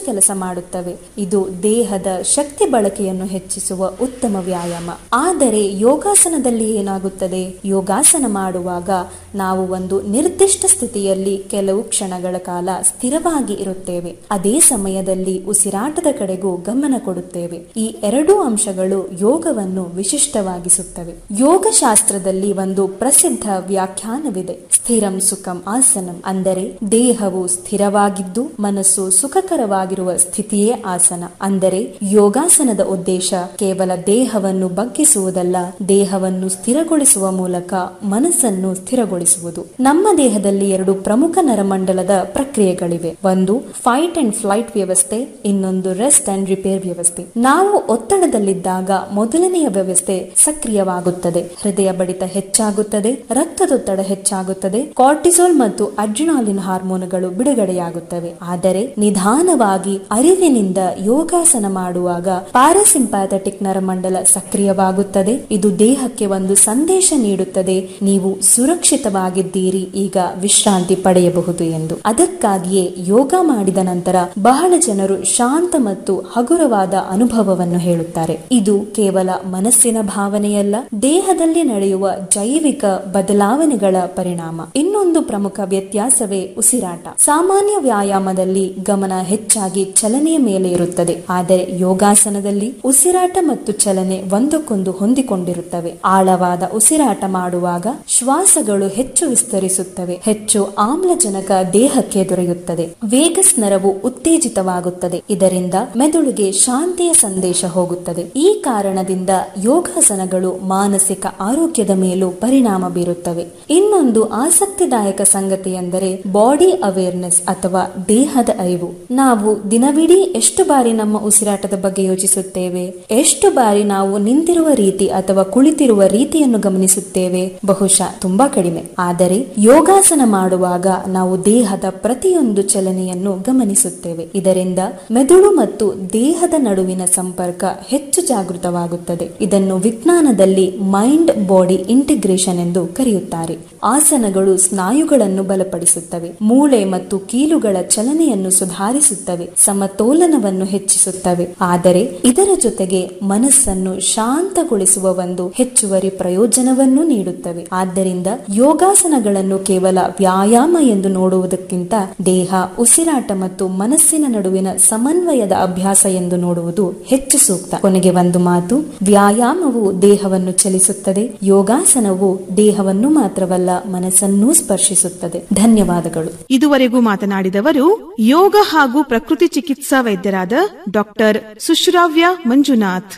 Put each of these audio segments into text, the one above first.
ಕೆಲಸ ಮಾಡುತ್ತವೆ ಇದು ದೇಹದ ಶಕ್ತಿ ಬಳಕೆಯನ್ನು ಹೆಚ್ಚಿಸುವ ಉತ್ತಮ ವ್ಯಾಯಾಮ ಆದರೆ ಯೋಗಾಸನದಲ್ಲಿ ಏನಾಗುತ್ತದೆ ಯೋಗಾಸನ ಮಾಡುವಾಗ ನಾವು ಒಂದು ನಿರ್ದಿಷ್ಟ ಸ್ಥಿತಿಯಲ್ಲಿ ಕೆಲವು ಕ್ಷಣಗಳ ಕಾಲ ಸ್ಥಿರವಾಗಿ ಇರುತ್ತೇವೆ ಅದೇ ಸಮಯದಲ್ಲಿ ಉಸಿರಾಟದ ಕಡೆಗೂ ಗಮನ ಕೊಡುತ್ತೇವೆ ಈ ಎರಡೂ ಅಂಶಗಳು ಯೋಗವನ್ನು ವಿಶಿಷ್ಟವಾಗಿಸುತ್ತವೆ ಯೋಗಶಾಸ್ತ್ರದಲ್ಲಿ ಒಂದು ಪ್ರಸಿದ್ಧ ವ್ಯಾಖ್ಯಾನವಿದೆ ಸ್ಥಿರಂ ಸುಖಂ ಆಸನಂ ಅಂದರೆ ದೇಹವು ಸ್ಥಿರವಾಗಿದ್ದು ಮನಸ್ಸು ಸುಖಕರವಾಗಿರುವ ಸ್ಥಿತಿಯೇ ಆಸನ ಅಂದರೆ ಯೋಗಾಸನದ ಉದ್ದೇಶ ಕೇವಲ ದೇಹವನ್ನು ಬಗ್ಗಿಸುವುದಲ್ಲ ದೇಹವನ್ನು ಸ್ಥಿರಗೊಳಿಸುವ ಮೂಲಕ ಮನಸ್ಸನ್ನು ಸ್ಥಿರಗೊಳಿಸುವುದು ನಮ್ಮ ದೇಹದಲ್ಲಿ ಎರಡು ಪ್ರಮುಖ ನರಮಂಡಲದ ಪ್ರಕ್ರಿಯೆಗಳಿವೆ ಒಂದು ಫೈಟ್ ಅಂಡ್ ಫ್ಲೈಟ್ ವ್ಯವಸ್ಥೆ ಇನ್ನೊಂದು ರೆಸ್ಟ್ ಅಂಡ್ ರಿಪೇರ್ ವ್ಯವಸ್ಥೆ ನಾವು ಒತ್ತಡದಲ್ಲಿದ್ದಾಗ ಮೊದಲನೆಯ ವ್ಯವಸ್ಥೆ ಸಕ್ರಿಯವಾಗುತ್ತದೆ ಹೃದಯ ಬಡಿತ ಹೆಚ್ಚಾಗುತ್ತದೆ ರಕ್ತದೊತ್ತಡ ಹೆಚ್ಚಾಗುತ್ತದೆ ಕಾರ್ಟಿಸೋಲ್ ಮತ್ತು ಅಡ್ರಿನಾಲಿನ್ ಹಾರ್ಮೋನುಗಳು ಬಿಡುಗಡೆಯಾಗುತ್ತವೆ ಆದರೆ ನಿಧಾನವಾಗಿ ಅರಿವಿನಿಂದ ಯೋಗಾಸನ ಮಾಡುವಾಗ ಪ್ಯಾರಾಸಿಂಪ್ಯಾಥೆಟಿಕ್ ನರಮಂಡಲ ಸಕ್ರಿಯವಾಗುತ್ತದೆ ಇದು ದೇಹಕ್ಕೆ ಒಂದು ಸಂದೇಶ ನೀಡುತ್ತದೆ ನೀವು ಸುರಕ್ಷಿತವಾಗಿದ್ದೀರಿ ಈಗ ವಿಶ್ರಾಂತಿ ಪಡೆಯಬಹುದು ಎಂದು ಅದಕ್ಕಾಗಿಯೇ ಯೋಗ ಮಾಡಿದ ನಂತರ ಬಹಳ ಜನರು ಶಾಂತ ಮತ್ತು ಹಗುರವಾದ ಅನುಭವವನ್ನು ಹೇಳುತ್ತಾರೆ ಇದು ಕೇವಲ ಮನಸ್ಸಿನ ಭಾವನೆಯಲ್ಲ ದೇಹದಲ್ಲಿ ನಡೆಯುವ ಜೈವಿಕ ಬದಲಾವಣೆಗಳ ಪರಿಣಾಮ ಇನ್ನೊಂದು ಪ್ರಮುಖ ವ್ಯತ್ಯಾಸವೇ ಉಸಿರಾಟ ಸಾಮಾನ್ಯ ವ್ಯಾಯಾಮದಲ್ಲಿ ಗಮನ ಹೆಚ್ಚಾಗಿ ಚಲನೆಯ ಮೇಲೆ ಇರುತ್ತದೆ ಆದರೆ ಯೋಗಾಸನದಲ್ಲಿ ಉಸಿರಾಟ ಮತ್ತು ಚಲನೆ ಒಂದಕ್ಕೊಂದು ಹೊಂದಿಕೊಂಡಿರುತ್ತವೆ ಆಳವಾದ ಉಸಿರಾಟ ಮಾಡುವಾಗ ಶ್ವಾಸಗಳು ಹೆಚ್ಚು ವಿಸ್ತರಿಸುತ್ತವೆ ಹೆಚ್ಚು ಆಮ್ಲಜನಕ ದೇಹಕ್ಕೆ ದೊರೆಯುತ್ತದೆ ವೇಗಸ್ ನರವು ಉತ್ತೇಜಿತವಾಗುತ್ತದೆ ಇದರಿಂದ ಮೆದುಳಿಗೆ ಶಾಂತಿಯ ಸಂದೇಶ ಹೋಗುತ್ತದೆ ಈ ಕಾರಣದಿಂದ ಯೋಗಾಸನಗಳು ಮಾನಸಿಕ ಆರೋಗ್ಯದ ಮೇಲೂ ಪರಿಣಾಮ ಬೀರುತ್ತವೆ ಇನ್ನೊಂದು ಆಸಕ್ತಿದಾಯಕ ಸಂಗತಿ ಎಂದರೆ ಬಾಡಿ ಅವೇರ್ನೆಸ್ ಅಥವಾ ದೇಹದ ಅರಿವು ನಾವು ದಿನವಿಡೀ ಎಷ್ಟು ಬಾರಿ ನಮ್ಮ ಉಸಿರಾಟದ ಬಗ್ಗೆ ಯೋಚಿಸುತ್ತೇವೆ ಎಷ್ಟು ಬಾರಿ ನಾವು ನಿಂತಿರುವ ರೀತಿ ಅಥವಾ ಕುಳಿತಿರುವ ರೀತಿಯನ್ನು ಗಮನಿಸುತ್ತೇವೆ ಬಹುಶಃ ತುಂಬಾ ಕಡಿಮೆ ಆದರೆ ಯೋಗಾಸನ ಮಾಡುವಾಗ ನಾವು ದೇಹದ ಪ್ರತಿಯೊಂದು ಚಲನೆಯನ್ನು ಗಮನಿಸುತ್ತೇವೆ ಇದರಿಂದ ಮೆದುಳು ಮತ್ತು ದೇಹದ ನಡುವಿನ ಸಂಪರ್ಕ ಹೆಚ್ಚು ಜಾಗೃತವಾಗುತ್ತದೆ ಇದನ್ನು ವಿಜ್ಞಾನದಲ್ಲಿ ಮೈಂಡ್ ಬಾಡಿ ಇಂಟಿಗ್ರೇಷನ್ ಎಂದು ಕರೆಯುತ್ತಾರೆ ಆಸನಗಳು ಸ್ನಾಯುಗಳನ್ನು ಬಲಪಡಿಸುತ್ತವೆ ಮೂಳೆ ಮತ್ತು ಕೀಲುಗಳ ಚಲನೆಯನ್ನು ಸುಧಾರಿಸುತ್ತವೆ ಸಮತೋಲನವನ್ನು ಹೆಚ್ಚಿಸುತ್ತವೆ ಆದರೆ ಇದರ ಜೊತೆಗೆ ಮನಸ್ಸನ್ನು ಶಾಂತಗೊಳಿಸುವ ಒಂದು ಹೆಚ್ಚುವರಿ ಪ್ರಯೋಜನವನ್ನು ನೀಡುತ್ತವೆ ಆದ್ದರಿಂದ ಯೋಗಾಸನಗಳನ್ನು ಕೇವಲ ವ್ಯಾಯಾಮ ಎಂದು ನೋಡುವುದಕ್ಕಿಂತ ದೇಹ ಉಸಿರಾಟ ಮತ್ತು ಮನಸ್ಸಿನ ನಡುವಿನ ಸಮನ್ವಯದ ಅಭ್ಯಾಸ ಎಂದು ನೋಡುವುದು ಹೆಚ್ಚು ಸೂಕ್ತ ಕೊನೆಗೆ ಒಂದು ಮಾತು ವ್ಯಾಯಾಮವು ದೇಹವನ್ನು ಚಲಿಸುತ್ತದೆ ಯೋಗಾಸನವು ದೇಹವನ್ನು ಮಾತ್ರವಲ್ಲ ಮನಸ್ಸನ್ನೂ ಸ್ಪರ್ಶಿಸುತ್ತದೆ ಧನ್ಯವಾದಗಳು ಇದುವರೆಗೂ ಮಾತನಾಡಿದವರು ಯೋಗ ಹಾಗೂ ಪ್ರಕೃತಿ ಚಿಕಿತ್ಸಾ ವೈದ್ಯರಾದ ಡಾಕ್ಟರ್ ಸುಶ್ರಾವ್ಯ ಮಂಜುನಾಥ್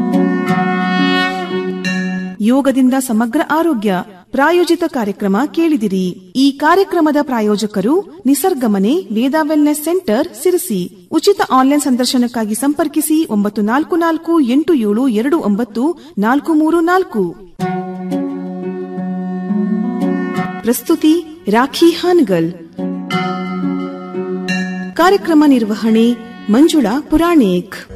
ಯೋಗದಿಂದ ಸಮಗ್ರ ಆರೋಗ್ಯ ಪ್ರಾಯೋಜಿತ ಕಾರ್ಯಕ್ರಮ ಕೇಳಿದಿರಿ ಈ ಕಾರ್ಯಕ್ರಮದ ಪ್ರಾಯೋಜಕರು ನಿಸರ್ಗಮನೆ ವೇದಾ ವೆಲ್ನೆಸ್ ಸೆಂಟರ್ ಸಿರಿಸಿ ಉಚಿತ ಆನ್ಲೈನ್ ಸಂದರ್ಶನಕ್ಕಾಗಿ ಸಂಪರ್ಕಿಸಿ ಒಂಬತ್ತು ನಾಲ್ಕು ನಾಲ್ಕು ಎಂಟು ಏಳು ಎರಡು ಒಂಬತ್ತು ನಾಲ್ಕು ಮೂರು ನಾಲ್ಕು ಪ್ರಸ್ತುತಿ ರಾಖಿ ಹಾನಗಲ್ ಕಾರ್ಯಕ್ರಮ ನಿರ್ವಹಣೆ ಮಂಜುಳಾ ಪುರಾಣಿಕ್